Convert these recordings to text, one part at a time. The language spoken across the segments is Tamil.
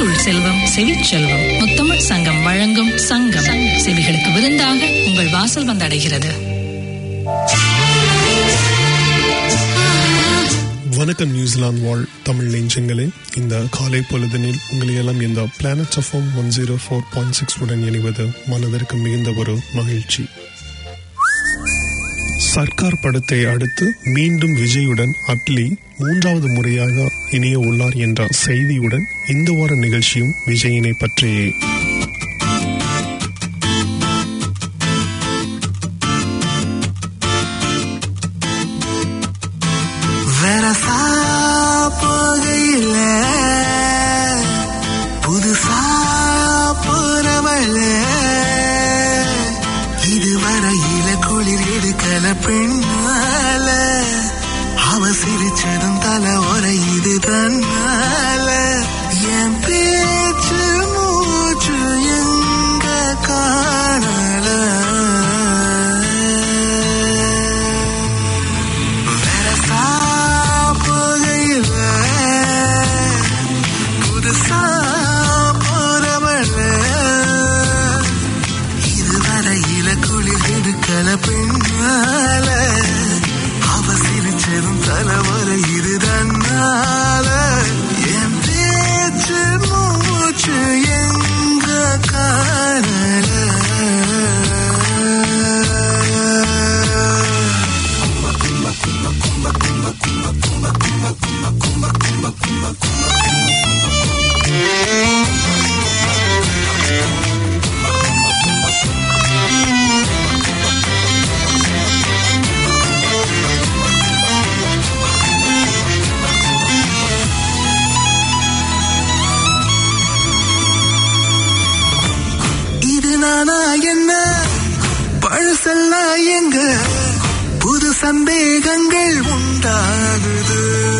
முத்துள் செல்வம் செவிச்செல்வம் முத்தமிழ் சங்கம் வழங்கும் சங்கம் செவிகளுக்கு விருந்தாக உங்கள் வாசல் வந்தடைகிறது வணக்கம் நியூசிலாந்து வாழ் தமிழ் நெஞ்சங்களே இந்த காலை பொழுதனில் உங்களை எல்லாம் இந்த planet FM one zero four point six உடன் இணைவது மனதிற்கு மிகுந்த ஒரு மகிழ்ச்சி சர்க்கார் படத்தை அடுத்து மீண்டும் விஜயுடன் அட்லி மூன்றாவது முறையாக இணைய உள்ளார் என்ற செய்தியுடன் இந்த வார நிகழ்ச்சியும் விஜயினை பற்றியே வெரசா போகையில புதுசா போறவள இதுவரையில குளிர் எடுக்கல பெண்ணால அவ சிரிச்சதும் தலை உரையுது தன்னால என் பேச்சு மூச்சு எங்க காணல வெரசா போகையில புதுசா போறவள இதுவரையில குளிர் எடுக்கல பெண்ணால அவ சிரிச்சதும் தலைவரை இது தன்னால என் பேச்சு மூச்சு எங்க காணல இது நானா என்ன பழசெல்லாம் எங்க புது சந்தேகங்கள் உண்டாகுது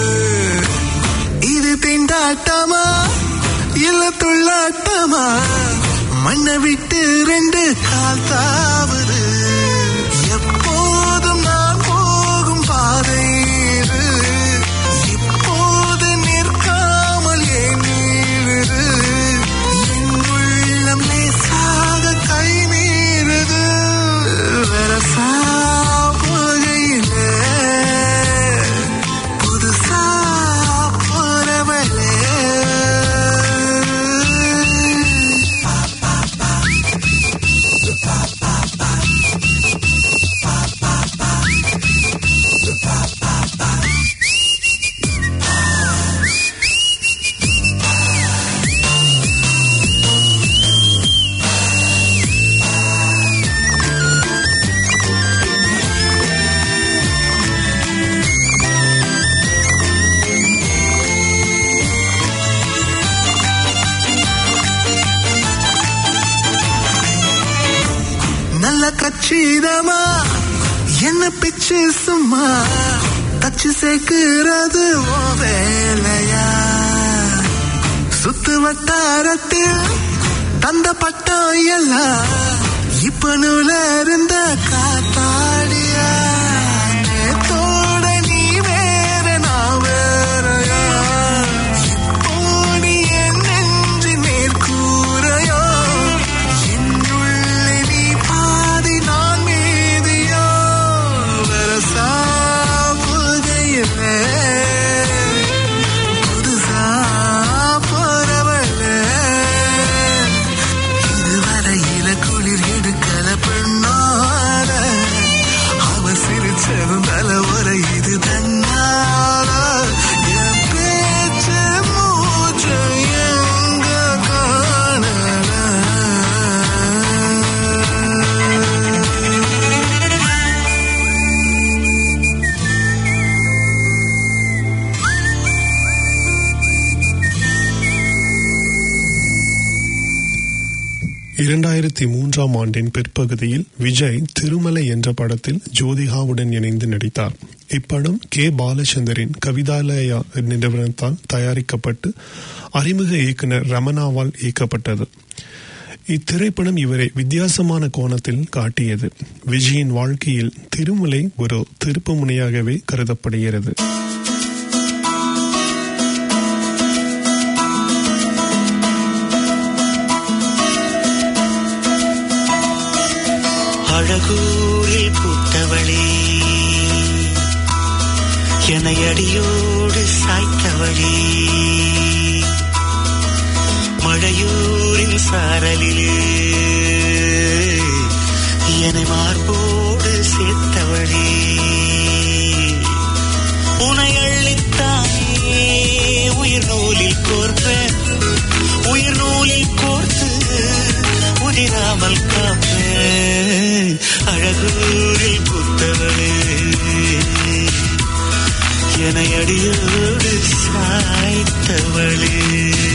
இது திண்டாட்டமா இல்ல துள்ளாட்டமா மண்ணை விட்டு ரெண்டு கால் தாவுது எப்போதும் நான் போகும் பாதை இது. இப்போது நிற்காமல் ஏன் நீளுது என் உள்ளம் லேசாக கை மீறுது வெரசா போகையில புதுசா போறவளே நல்ல கச்சிதமா என்ன பிச்சு சும்மா தச்சு சேர்க்கிறது ஓ வேலையா சுத்து வட்டாரத்தில் தந்த பட்டம் எல்லாம் இப்ப நூல இருந்த காத்தாடியா நேத்தோட நீ வேற நான் வேறயா இப்போடி என் நெஞ்சு மேற்கூரையோ என்னுள்ளே நீ பாதி நான் மீதியோ வரசா புகையிலே புதுசா போறவளே இதுவரையில குளிர் எடுக்கல பெண்ணால அவ சிரிச்சதும் தலை உரை இது தன்னால என் பேச்சு மூச்சு எங்க காணல இரண்டாயிரத்தி மூன்றாம் ஆண்டின் பிற்பகுதியில் விஜய் திருமலை என்ற படத்தில் ஜோதிகாவுடன் இணைந்து நடித்தார் இப்படம் கே பாலச்சந்தரின் கவிதாலயா நிறுவனத்தால் தயாரிக்கப்பட்டு அறிமுக இயக்குனர் ரமணாவால் இயக்கப்பட்டது இத்திரைப்படம் இவரை வித்தியாசமான கோணத்தில் காட்டியது விஜயின் வாழ்க்கையில் திருமலை ஒரு திருப்பு முனையாகவே கருதப்படுகிறது அழகூரில் பூத்தவளே என்னை அடியோடு சாய்த்தவளே மழையூரின் சாரலிலே என்னை மார்போடு சேர்த்தவளே உனை அள்ளித்தானே உயிர் நூலில் கோர்ப்பேன் உயிர் நூலில் கோர்த்து உதிராமல் காப்பேன் அழகூரில் புத்தவளே என அடியோடு சாய்த்தவளே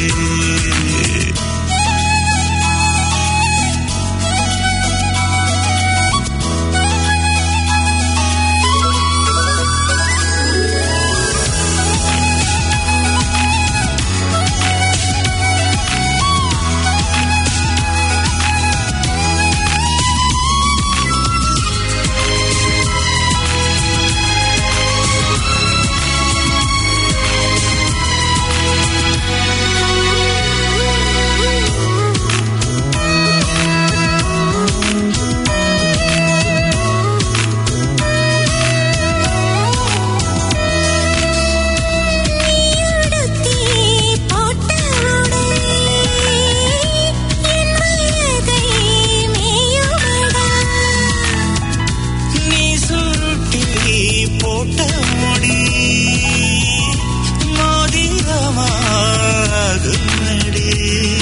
நீயுடுத்தி போட்ட உடை என் மனதை மேயுமடா நீ சுருட்டி போட்ட முடி மோதிரமாகுமடி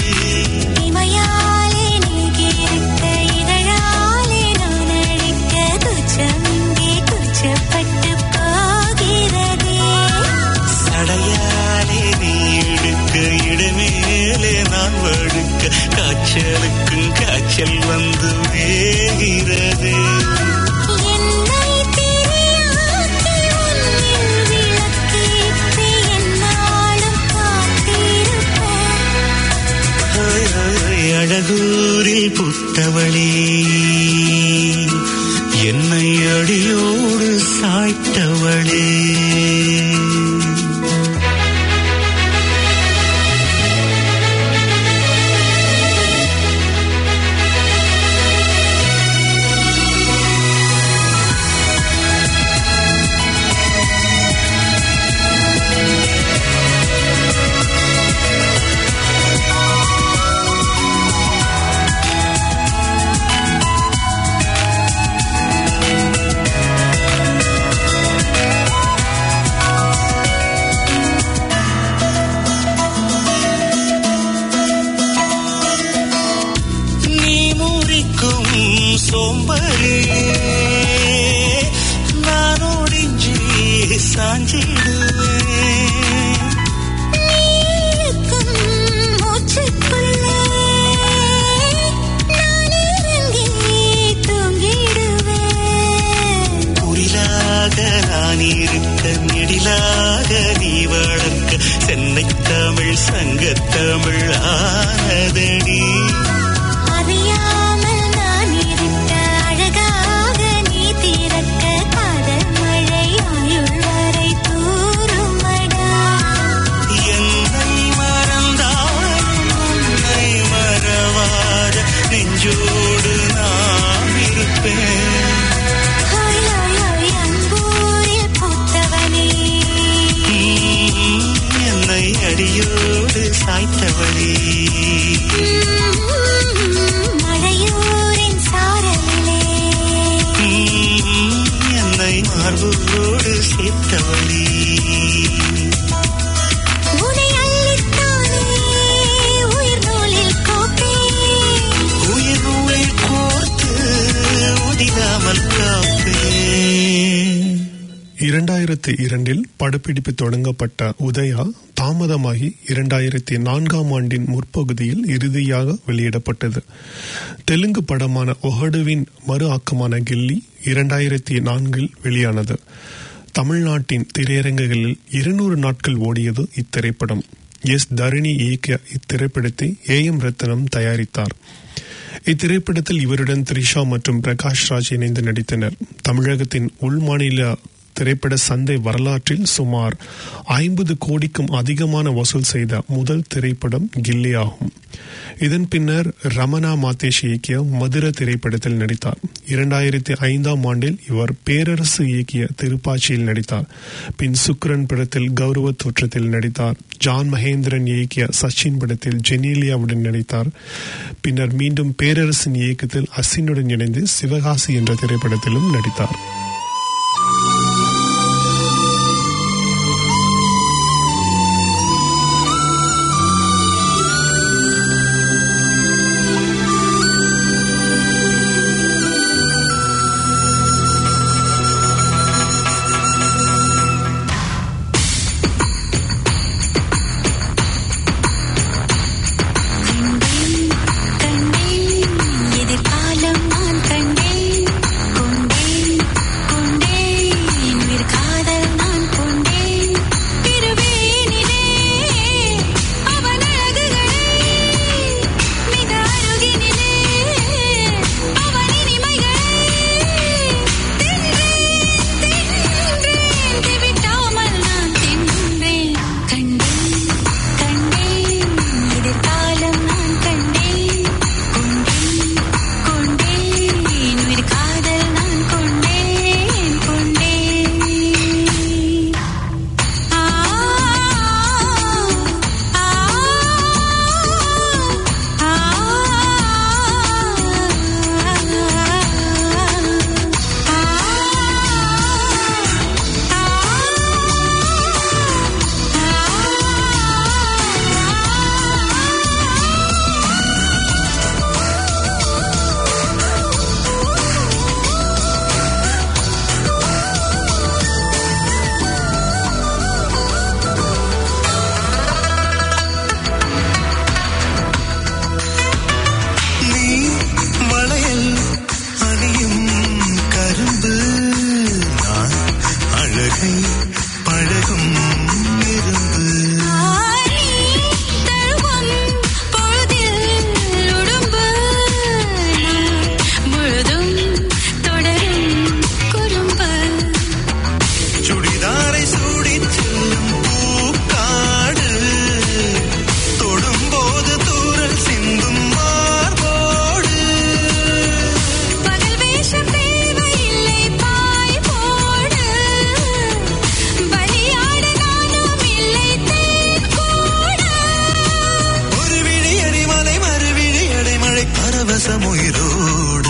இமையாலே நீகிருக்க இதழாலே நான் அழைக்க துச்சமிங்கே துச்சப்பட்டு போகிறதே சடையாலே நீ எடுக்க இடமேலே நான் வழுக்க காய்ச்சலுக்கும் காய்ச்சல் வந்து வேகிறது என்னை திரியாக்கி உன்னில் விளக்கேற்றி என்னாலும் காத்திருப்பேன் ஹோய், ஹோய், அழகூரில் புத்தவளே என்னை அடியோடு சாய்த்தவளே நீ முறிக்கும் சோம்பரிலே நான் ஒடிஞ்சி சாஞ்சிடுவேன் நீருக்கும் மூச்சுக்குள்ளே நான் இறங்கி தூங்கிடுவேன் குரிலாக நான் இருக்க நெடிலாக நீ வளர்க்க சென்னை தமிழ் சங்கத்தமிழ் ஆனதடி அறியாமல் நான் இருக்க அழகாக நீ திறக்க காதல் மழை ஆயுள் வரை தூருமடா என்னை மறந்தாலும் உன்னை மறவாத நெஞ்சோடு நான் இருப்பேன் ஹாய் ஹாய் ஹாய் அன்பூரில் பூத்தவனே உம், என்னை அடியோடு சாய்த்தவளே மழையூரின் சாரலிலே உம், என்னை மார்போடு சேர்த்தவளே உனை அள்ளித்தானே உயிர் நூலில் கோப்பேன் உயிர் நூலில் கோர்த்து உதிராமல் காப்பேன் இரண்டாயிரத்தி இரண்டில் படப்பிடிப்பு தொடங்கப்பட்ட உதயா தாமதமாகி இரண்டாயிரத்தி நான்காம் ஆண்டின் முற்பகுதியில் இறுதியாக வெளியிடப்பட்டது தெலுங்கு படமான ஒஹடுவின் மறு ஆக்கமான கில்லி இரண்டாயிரத்தி நான்கில் வெளியானது தமிழ்நாட்டின் திரையரங்குகளில் இருநூறு நாட்கள் ஓடியது இத்திரைப்படம் எஸ் தரணி இயக்கிய இத்திரைப்படத்தை ஏ எம் ரத்னம் தயாரித்தார் இத்திரைப்படத்தில் இவருடன் த்ரிஷா மற்றும் பிரகாஷ் ராஜ் இணைந்து நடித்தனர் தமிழகத்தின் உள்மாநில திரைப்பட சந்தை வரலாற்றில் சுமார் ஐம்பது கோடிக்கும் அதிகமான வசூல் செய்த முதல் திரைப்படம் கில்லி ஆகும் இதன் பின்னர் ரமணா மாதேஷ் இயக்கிய மதுர திரைப்படத்தில் நடித்தார் இரண்டாயிரத்தி ஐந்தாம் ஆண்டில் இவர் பேரரசு இயக்கிய திருப்பாச்சியில் நடித்தார் பின் சுக்ரன் படத்தில் கௌரவ தோற்றத்தில் நடித்தார் ஜான் மகேந்திரன் இயக்கிய சச்சின் படத்தில் ஜெனீலியாவுடன் நடித்தார் பின்னர் மீண்டும் பேரரசின் இயக்கத்தில் அசினுடன் இணைந்து சிவகாசி என்ற திரைப்படத்திலும் நடித்தார் கண்டேன் கண்டேன் எதிர்காலம் நான் கண்டேன் கொண்டேன் கொண்டேன் உயிர் காதல் நான் கொண்டேன் திருவேனிலே அவன் அழகுகளை மிக அருகினிலே அவன் இனிமைகளை தின்றேன் தின்றேன் திவிட்டாமல் நான் தின்றேன் கண்டேன் கண்டேன் எதிர்காலம் நான் கண்டேன் கொண்டேன் கொண்டேன் உயிர் காதல் நான் கொண்டேன் கொண்டேன் ஆ ஆ நீ வளையல் அணியும் கரும்பு நான் அழகை பழகும் இரும்பு தழுவும் பொழுதில் உடும்பு முழுதும் தொடரும் குறும்பு சுடிதாரை சூடிச் செல்லும் பூக்காடு தொடும்போது தூரல் சிந்தும் மார்போடு பகல் வேஷம் தேவையில்லை பாய் போடு பலியாட நானும் இல்லை தேன் கூட ஒரு விழி அடிமலை மறுவிழி அடைமழை பரவசம் உயிரோடு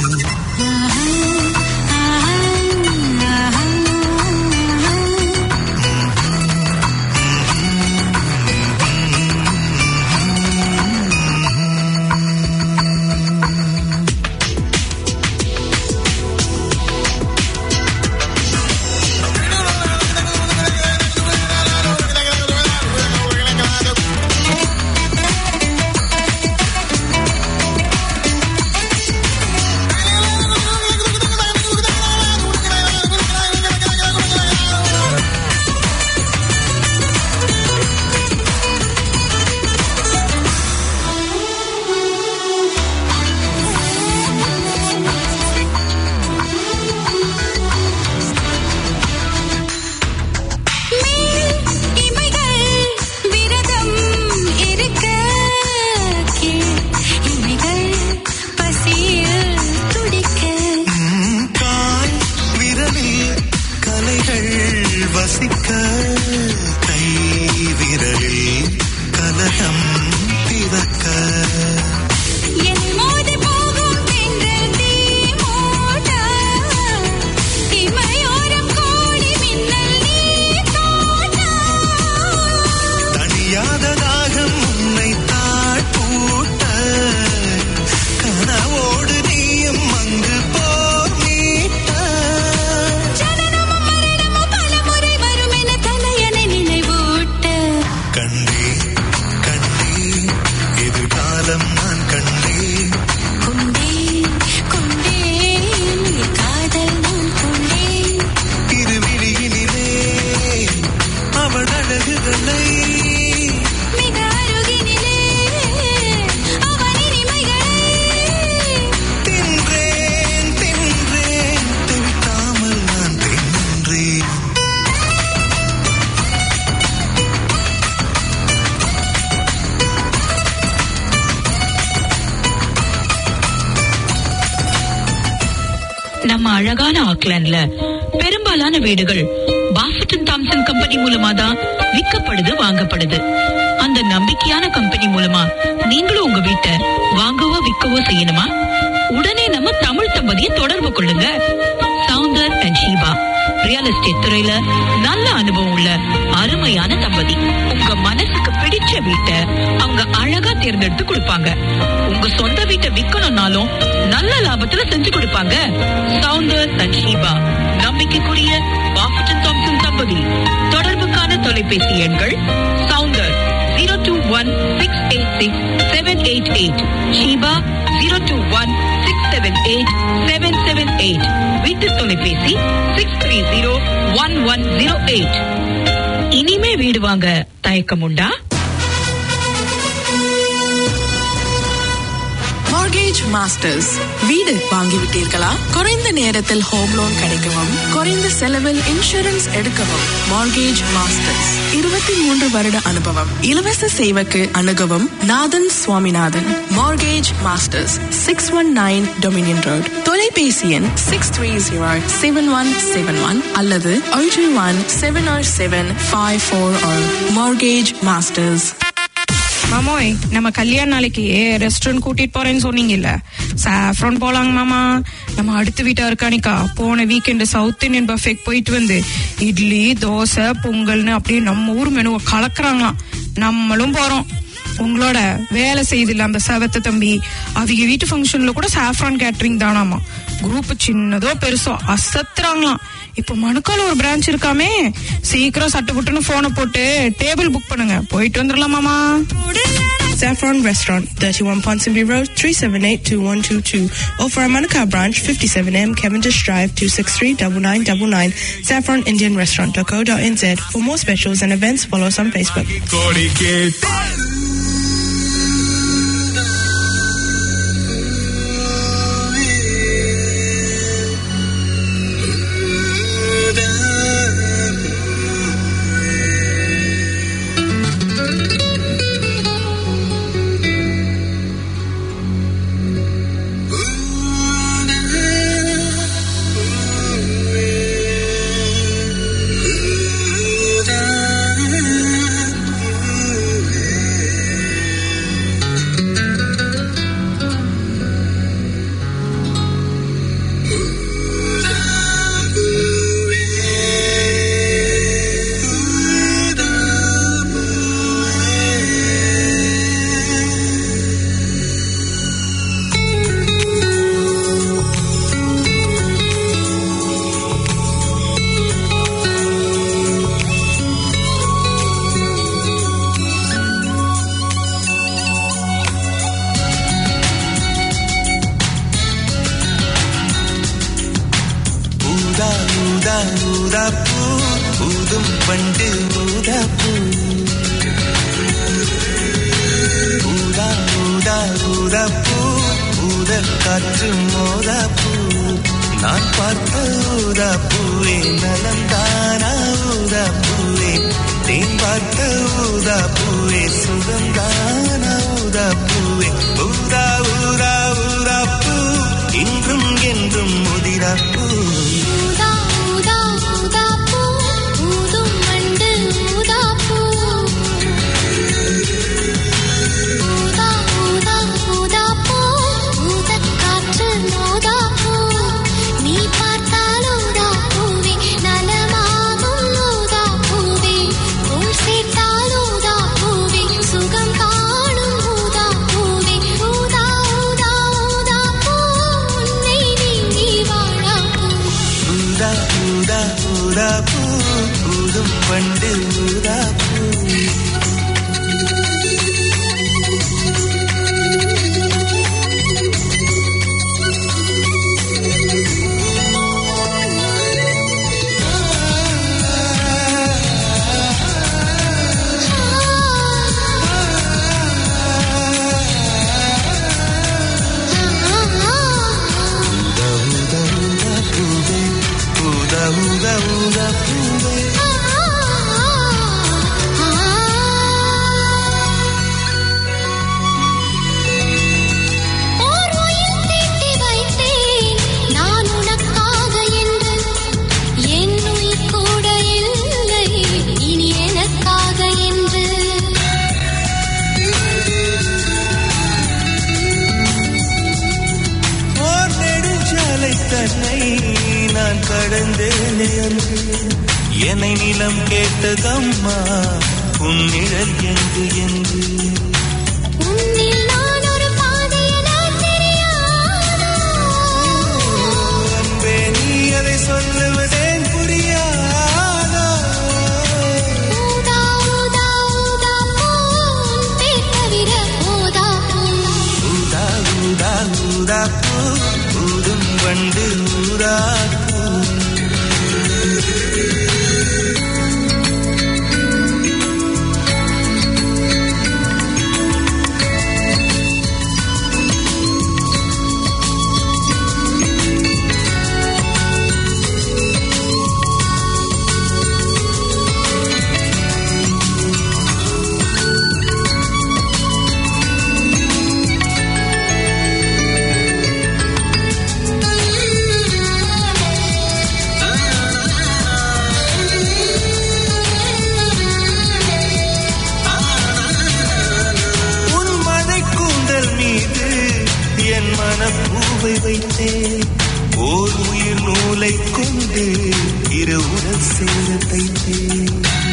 மேல் இமைகள் விரதம் இருக்க கீழ் இமைகள் பசியில் துடிக்க கால் விரலில் கலைகள் வசிக்க கை விரலில் கலகம் பிறக்க என்னை மோதி போகும் தென்றல் தீ மூட்ட இமையோரம் கோடி மின்னல் நீ தோட்ட தனியாத தாகம் உன்னை தாழ்பூட்ட கனவோடு நீயும் அங்கு போர் மீட்ட ஜனனமும் மரணமும் பலமுறை வரும் என தலையணை நினை அழகான ஆக்லாண்ட்ல பெரும்பாலான வீடுகள் பாஃபட்டன் தாம்சன் கம்பெனி மூலமா தான் விற்கப்படுது வாங்கப்படுது அந்த நம்பிக்கையான கம்பெனி மூலமா நீங்களும் உங்க வீட்டை வாங்கவோ விற்கவோ செய்யணுமா உடனே நம்ம தமிழ் தம்பதியை தொடர்பு கொள்ளுங்க Soundar and Sheeba real estate துறையில நல்ல அனுபவம் உள்ள அருமையான தம்பதி உங்க மனசுக்கு பிடிச்ச வீட்டை அவங்க அழகா தேர்ந்தெடுத்து கொடுப்பாங்க உங்க சொந்த வீட்டை விக்கணும்னாலும் நல்ல லாபத்துல செஞ்சு கொடுப்பாங்க சவுந்தர் அண்ட் ஷீபா நம்பிக்கைக்குரிய பாஃபட்டன் தாம்சன் தம்பதி தொடர்புக்கான தொலைபேசி எண்கள் Soundar zero two one six eight six seven eight eight Sheeba zero two one six seven eight seven seven eight வீட்டு தொலைபேசி six three zero one one zero eight இனிமே வீடு வாங்க தயக்கம் உண்டா மார்கேஜ் மாஸ்டர்ஸ் வீடு வாங்கிவிட்டீர்களா குறைந்த நேரத்தில் ஹோம் லோன் கிடைக்கவும் குறைந்த செலவில் இன்சூரன்ஸ் எடுக்கவும் மார்கேஜ் மாஸ்டர்ஸ் இருபத்தி மூன்று வருட அனுபவம் இலவச சேவைக்கு அணுகவும் Nathan Swaminathan mortgage masters six one nine dominion road தொலைபேசி எண் six three zero seven one seven one அல்லது ஒன்று one seven or seven five four mortgage masters மாமோய் நம்ம கல்யாண நாளைக்கு ரெஸ்டாரண்ட் கூட்டிட்டு போறேன்னு சொன்னீங்கல்ல சாஃப்ரான் போலாங்க மாமா நம்ம அடுத்த வீட்டா இருக்கானிக்கா போன வீக்கெண்டு சவுத் இந்தியன் பஃபேக் போயிட்டு வந்து இட்லி தோசை பொங்கல்னு அப்படியே நம்ம ஊர் மெனுவை கலக்குறாங்களாம் நம்மளும் போறோம் உங்களோட வேலை செய்தில்ல அந்த செவத்த தம்பி அவங்க வீட்டு ஃபங்க்ஷன்ல கூட சாஃப்ரான் கேட்டரிங் தானாமா குரூப் சின்னதோ பெருசோ அசத்துறாங்களாம் இப்போ மணுக்கால ஒரு பிரான்ச் இருக்காமே சீக்கிரம் சட்டு புட்டுன்னு போனை போட்டு டேபிள் புக் பண்ணுங்க போயிட்டு வந்துடலாம் மாமா Saffron Restaurant, 31 Ponsonby Road, 378-2122. Or for our Manukau branch, 57M Cavendish Drive, 263-9999. Saffron Indian Restaurant.co.nz. For more specials and events, follow us on Facebook. ஊதா ஊதா ஊதா பூ ஊதும் பண்டு ஊதா பூ ஊதா ஊதா ஊதா பூ ஊத காற்று மோதா பூ நான் பார்த்த ஊதா பூவே நலந்தானா ஊதா பூவே தேன் பார்த்த ஊதா பூவே சுகந்தானா ஊதா பூவே ஊதா ஊதா ஊதா பூ இன்றும் என்றும் முதிரா பூ ஊதா ஊதா ஊதா பூ ஊதும் மண்டு ஊதா பூ ஊதா ஊதா ஊதா பூ ஊதக் காற்று மோதா பூ நீ பார்த்தால் ஊதா பூவே நலமாகும் ஊதா பூவே உள் சேர்த்தால் ஊதா பூவே சுகம் காணும் ஊதா பூவே ஊதா ஊதா ஊதா பூ உன்னை நீங்கி வாழா பூ ஊதா ஊதா ஊதா பூ ஊதும் பண்டு ஊதா பூ ஊதா ஊதா ஊதா பூவே ஊதா ஊதா ஊதா பூவே என்னை நிலம் கேட்டதம்மா உன் நிழல் எங்கு எங்கு உன்னில் நான் ஒரு பாதை என தெரியாதோ அன்பே நீ அதை சொல்லுவதேன் புரியாதோ ஊதா ஊதா ஊதா பூன் பேர் தவிர ஊதா பூன் ஊதா ஊதா ஊதா பூ ஊதும் வண்டு ஊதா பூ உன் மழை கூந்தல் மீது என் மனப்பூவை வைத்தேன் ஓர் உயிர் நூலை கொண்டு இரு உடல் சேர தைத்தேன்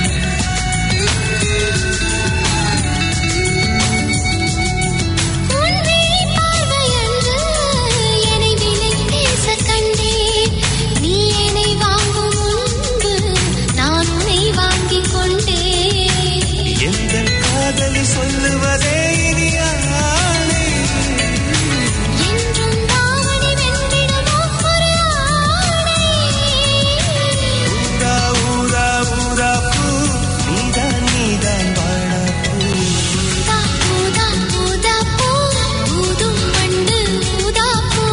உன் விழி பார்வையன்று என்னை விலை பேச கண்டேன் நீ என்னை வாங்கும் முன்பு நான் உன்னை வாங்கிக் கொண்டேன் எந்த காதலி சொல்லுவதே இனி ஆணை என்றும் தாவணி வென்றிடுமோ ஒரு ஆணை ஊதா ஊதா ஊதா பூ நீதான் நீதான் வாழா பூ ஊதா ஊதா ஊதா பூ ஊதும் வண்டு ஊதா பூ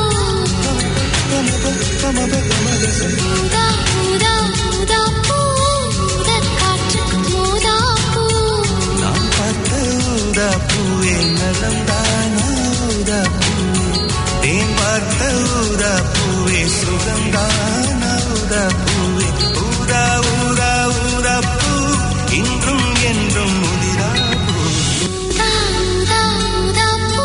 ஊதா ஊதா ஊதா பூ ஊதற் காற்றுக்கு ஊதா பூ நான் பார்த்த ஊதா பூவே நலம்தானா ஊதா பூவே தேன் பார்த்த ஊதா பூவே சுகம்தானா ஊதா பூவே ஊதா ஊதா ஊதா பூ இன்றும் என்றும் முதிரா பூ ஊதா ஊதா ஊதா பூ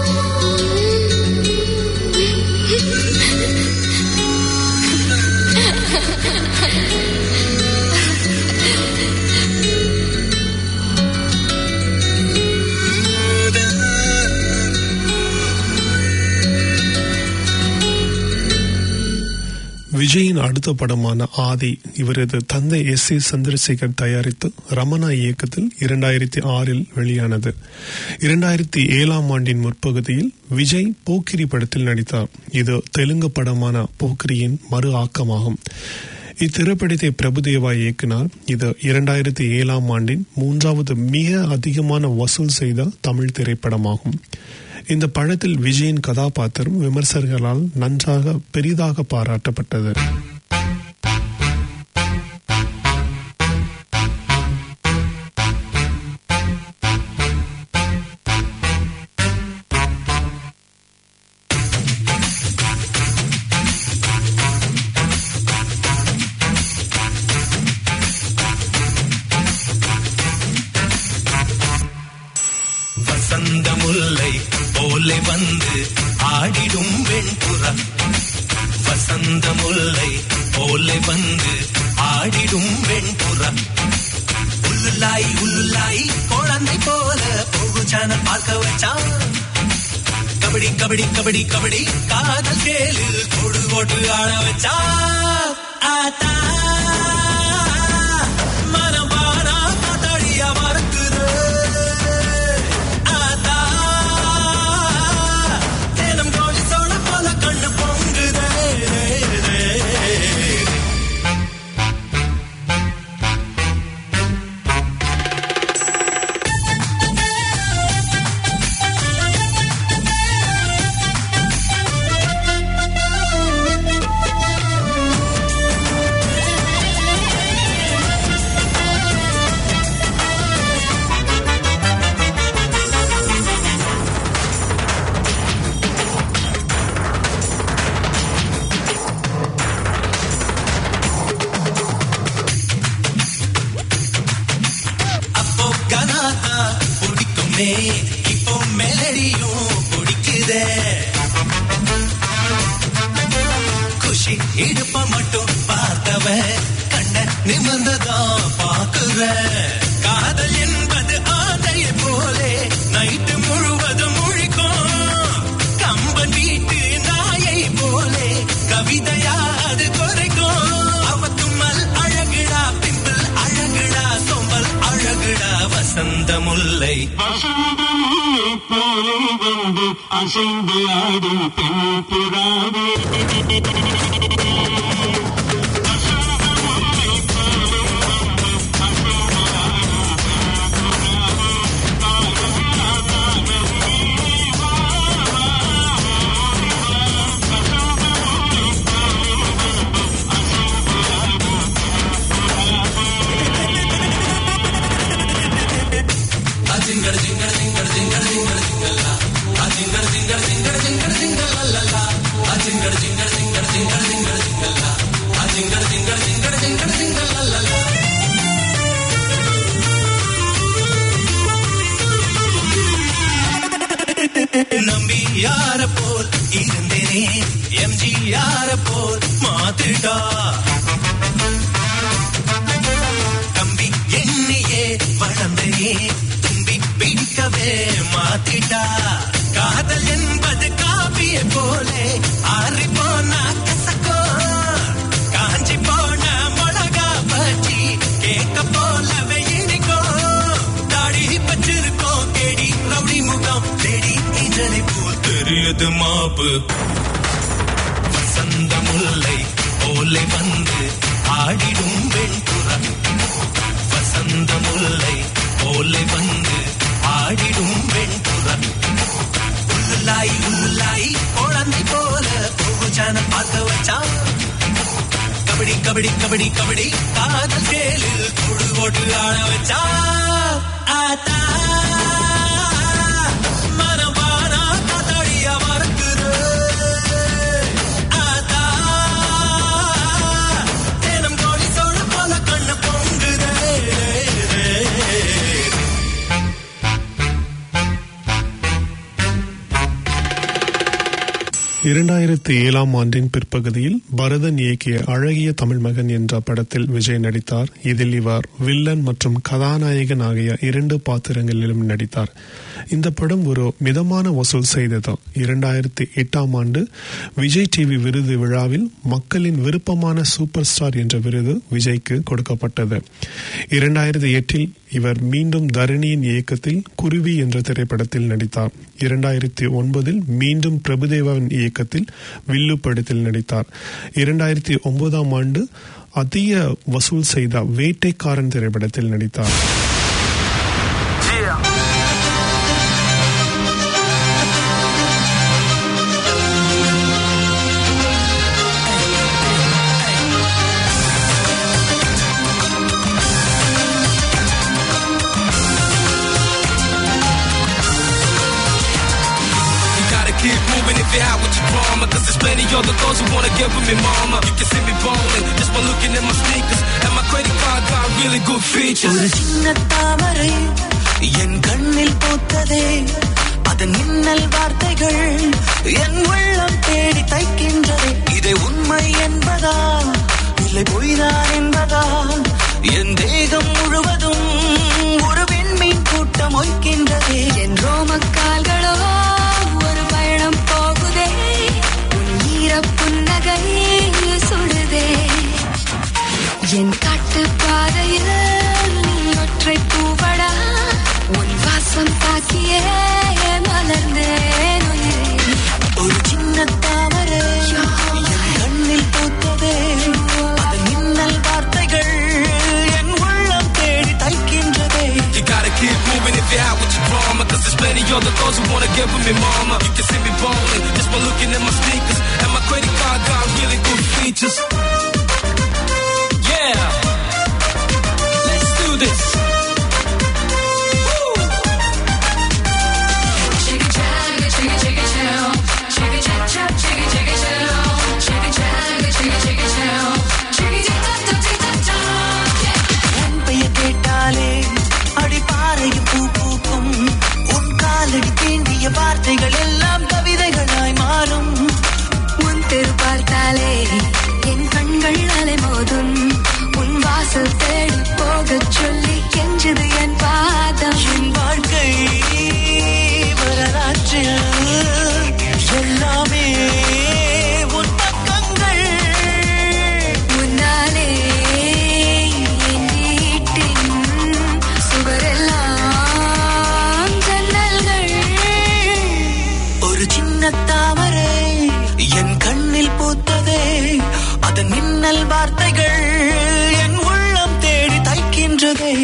விஜயின் அடுத்த படமான ஆதி இவரது தந்தை எஸ் ஏ சந்திரசேகர் தயாரித்து ரமணா இயக்கத்தில் இரண்டாயிரத்தி ஆறில் வெளியானது இரண்டாயிரத்தி ஏழாம் ஆண்டின் முற்பகுதியில் விஜய் போக்கிரி படத்தில் நடித்தார் இது தெலுங்கு படமான போக்கிரியின் மறு ஆக்கமாகும் இத்திரைப்படத்தை பிரபுதேவா இயக்கினார் இது இரண்டாயிரத்தி ஏழாம் ஆண்டின் மூன்றாவது மிக அதிகமான வசூல் செய்த தமிழ் திரைப்படமாகும் இந்த படத்தில் விஜயின் கதாபாத்திரம் விமர்சகர்களால் நன்றாக பெரிதாக பாராட்டப்பட்டது வசந்த முல்லை போலே வந்து ஆடிடும் வெண்புறா வசந்த முல்லை போலே வந்து ஆடிடும் வெண்புறா உள்ளுலாய் உள்ளுலாய் குழந்தை போல போகுச்சான பார்க்க வச்சான் கபடி கபடி கபடி கபடி காதல் கேளில் கொடு போட்டு ஆட வச்சா ஆத்தா மனம் வானா காத்தாடியா மறக்குது ஆத்தா தினம் கோழி சோழ போல கண்ணு பொங்குதே அப்போ கனாதா பிடிக்குமே இப்போ மெலடியும் பிடிக்குதே குஷி இடுப்ப மட்டும் பார்த்தவன் நிமிர்ந்துதான் பாக்குற காதல் என்பது ஆதையை போலே நைட்டு முழுவதும் முழிக்கும் கம்பன் வீட்டு நாயை போலே கவிதையா அது குறைக்கும் அவ தும்மல் அழகுடா பிம்பிள் அழகுடா சொம்பல் அழகுடா வசந்த முல்லை நம்பி யார போல் இருந்தேனே எம்ஜி யார போல் மாத்திட்டா தம்பி எண்ணியே வளர்ந்தேனே தும்பி பிடிக்கவே மாத்திட்டா காதல் என்பது காவிய போலே ஆறி போனா கசக்கோ காஞ்சி போன மிளகா பச்சி கேட்க போலவே இனிக்கும் தாடி வச்சிருக்கோம் கேடி ரவுடி முகம் தேடி இதனை போல் தெரியுது மாப்பு வசந்த முல்லை போலே வந்து ஆடிடும் வெண்புறா வசந்த முல்லை போலே வந்து ஆடிடும் வெண்புறா உள்ளாய் உள்ளாய் குழந்தை போல போகுச்சான பார்க்க வச்சான் கபடி கபடி கபடி கபடி காதல் சேலில் தொடு போட்டு ஆட வச்சா ஆத்தா மனமானா காத்தாடியா மறக்குது ஆத்தா தேனம் கோழி சோழ போல கண்ணு பொங்குதே இரண்டாயிரத்தி ஏழாம் ஆண்டின் பிற்பகுதியில் பரதன் இயக்கிய அழகிய தமிழ் மகன் என்ற படத்தில் விஜய் நடித்தார் இதில் இவர் வில்லன் மற்றும் கதாநாயகன் ஆகிய இரண்டு பாத்திரங்களிலும் நடித்தார் இந்த படம் ஒரு மிதமான வசூல் செய்தது இரண்டாயிரத்தி எட்டாம் ஆண்டு விஜய் டிவி விருது விழாவில் மக்களின் விருப்பமான சூப்பர் ஸ்டார் என்ற விருது விஜய்க்கு கொடுக்கப்பட்டது இரண்டாயிரத்தி எட்டில் இவர் மீண்டும் தரணியின் இயக்கத்தில் குருவி என்ற திரைப்படத்தில் நடித்தார் இரண்டாயிரத்தி ஒன்பதில் மீண்டும் பிரபுதேவாவின் இயக்கத்தில் வில்லு படத்தில் நடித்தார் இரண்டாயிரத்தி ஒன்பதாம் ஆண்டு அதிக வசூல் செய்த வேட்டைக்காரன் திரைப்படத்தில் நடித்தார் You gotta keep moving if you're out with your drama. Cause there's plenty other girls who wanna get with me, mama. You can see me ballin' just by looking at my sneakers. And my credit card got really good features. ஒரு சின்ன தாமரை என் கண்ணில் பூத்ததே அதன் மின்னல் வார்த்தைகள் என் உள்ளம் தேடி தைக்கின்றதே இதை உண்மை என்பதா இல்லை பொய்தான் என்பதா என் தேகம் முழுவதும் ஒரு விண்மீன் கூட்டம் ஒய்க்கின்றதே என் ரோமக்கால்களோ ஒரு பயணம் போகுதே உன் ஈர புன்னகை சுடுதே என் காட்டு பாதையில் நீ ஒற்றை பூவடா உன் வாசம் தாக்கியே மலர்ந்தேன் உயிரே ஒரு சின்ன தாமரை என் கண்ணில் பூத்ததே அதன் மின்னல் வார்த்தைகள் என் உள்ளம் தேடி தைக்கின்றதே You gotta keep moving if you're out with your drama. Cause there's plenty other girls who wanna get with me, mama. You can see me ballin' just by looking at my sneakers. And my credit card got really good features. Yeah. Let's do this. Woo. Shake it, பார்க்க சொல்லி கெஞ்சது என் பாதம் என் வாழ்க்கை வரலாற்றில் எல்லாமே உன் பக்கங்கள் முன்னாலே என் வீட்டின் சுவரெல்லாம் ஜன்னல்கள் ஒரு சின்ன தாமரை என் கண்ணில் பூத்ததே அதன் மின்னல் வார்த்தைகள் என் உள்ளம் தேடி தைக்கின்றதே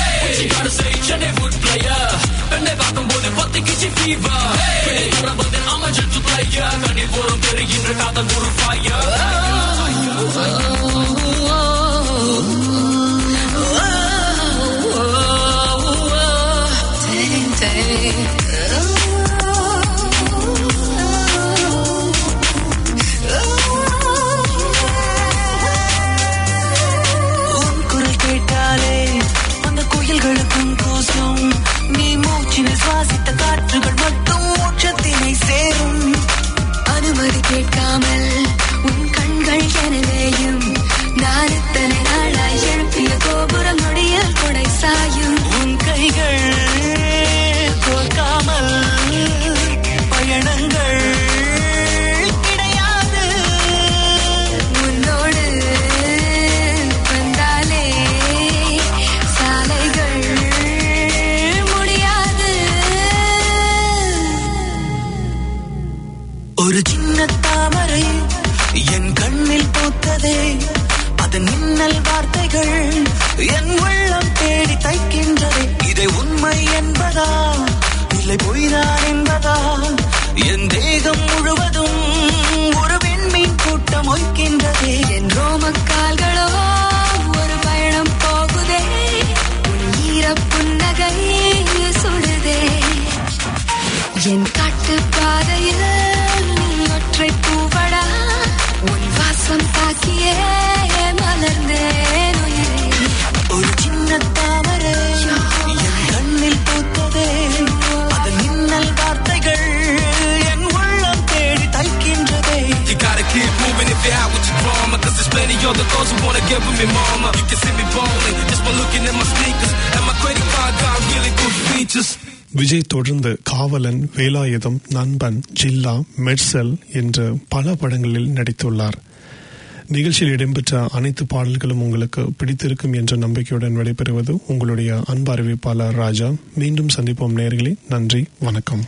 உன் குரல் கேட்டாலே அந்த குயில்களுக்கும் கூசும் நீ மூச்சினை சுவாசித்த காற்றுகள் மட்டும் மோட்சத்தினை சேரும் அனுமதி கேட்காமல் உன் கண்கள் எனவேயும் நான் இத்தனை நாளாய் எழுப்பிய கோபுரம் நொடியில் கொடை சாயும் உன் கைகள் கோர்க்காமல் பயணங்கள் கிடையாது உன்னோடு வந்தாலே சாலைகள் முடியாது ஒரு சின்ன தாமரை என் கண்ணில் பூத்ததே அதன் மின்னல் வார்த்தைகள் என் உள்ளம் தேடி தைக்கின்றதே இதை உண்மை என்பதா இல்லை பொய்தான் என்பதா என் தேகம் முழுவதும் ஒரு விண்மீன் கூட்டம் ஒய்க்கின்றதே என் ரோமக்கால்களோ ஒரு பயணம் போகுதே உன் ஈர புன்னகை சுடுதே என் காட்டு பாதையில் நீ ஒற்றை பூவடா உன் வாசம் தாக்கியே மலர்ந்தேன் உயிரே ஒரு சின்ன தாமரை என் கண்ணில் பூத்ததே அதன் மின்னல் வார்த்தைகள் என் உள்ளம் தேடி தைக்கின்றதே You gotta keep moving if you're out with your drama. Cause there's plenty other girls who wanna get with me, mama. You can see me ballin' just by looking at my sneakers. And my credit card got really good features. Vijay தொடர்ந்து காவலன் வேலாயுதம் நண்பன் ஜில்லா மெர்சல் என்ற பல படங்களில் நடித்துள்ளார் நிகழ்ச்சியில் இடம்பெற்ற அனைத்து பாடல்களும் உங்களுக்கு பிடித்திருக்கும் என்ற நம்பிக்கையுடன் விடைபெறுவது உங்களுடைய அன்பு அறிவிப்பாளர் ராஜா மீண்டும் சந்திப்போம் நேர்களே நன்றி வணக்கம்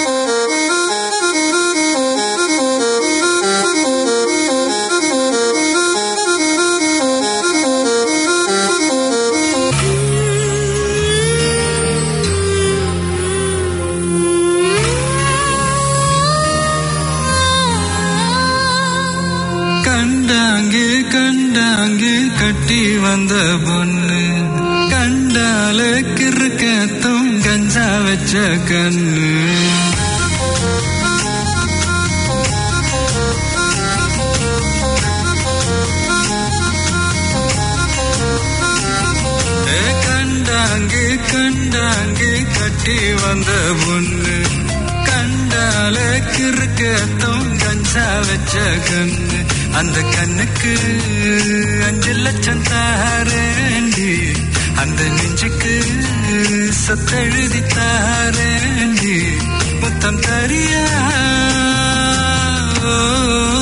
கண்டாங்கு கண்டாங்கு கட்டி வந்த பொண்ணு கண்டால கிறுக்கத்தும் கஞ்சா வச்ச கண்ணு ஏ கண்டாங்கு கண்டாங்கு கட்டி வந்த பொண்ணு கண்டால கிறுக்கத்தும் கஞ்சா வச்ச கண்ணு அந்த கண்ணுக்கு அஞ்சு லட்சம் தாரேண்டி அந்த நெஞ்சுக்கு சத்தெழுதி தாரேண்டி முத்தம் தரியா ஓ